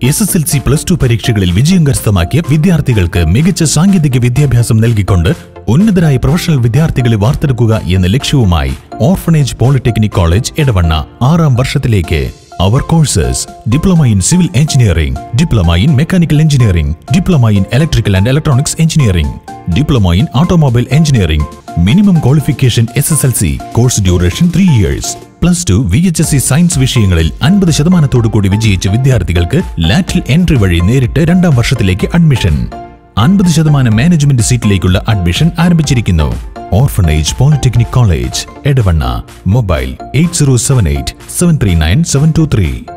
S S L C plus two പരീക്ഷകളിൽ വിജയം കരസ്ഥമാക്കിയ വിദ്യാർത്ഥികൾക്ക് മികച്ച സാങ്കേതിക വിദ്യാഭ്യാസം നൽകിക്കൊണ്ട് ഉന്നതരായ പ്രൊഫഷണൽ വിദ്യാർത്ഥികളെ വാർത്തെടുക്കുക എന്ന ലക്ഷ്യവുമായി ഓർഫണേജ് പോളിടെക്നിക് കോളേജ് എടവണ്ണ ആറാം വർഷത്തിലേക്ക് അവർ courses diploma in civil engineering diploma in mechanical engineering diploma in electrical and electronics engineering diploma in automobile engineering minimum qualification S S L C course duration three years plus two V H S C science വിഷയങ്ങളിൽ അൻപത് ശതമാനത്തോടു കൂടി വിജയിച്ച വിദ്യാർത്ഥികൾക്ക് lateral entry വഴി നേരിട്ട് രണ്ടാം വർഷത്തിലേക്ക് admission അൻപത് ശതമാനം മാനേജ്മെന്റ് സീറ്റിലേക്കുള്ള അഡ്മിഷൻ ആരംഭിച്ചിരിക്കുന്നു orphanage polytechnic college Edavanna mobile eight zero seven eight seven three nine seven two three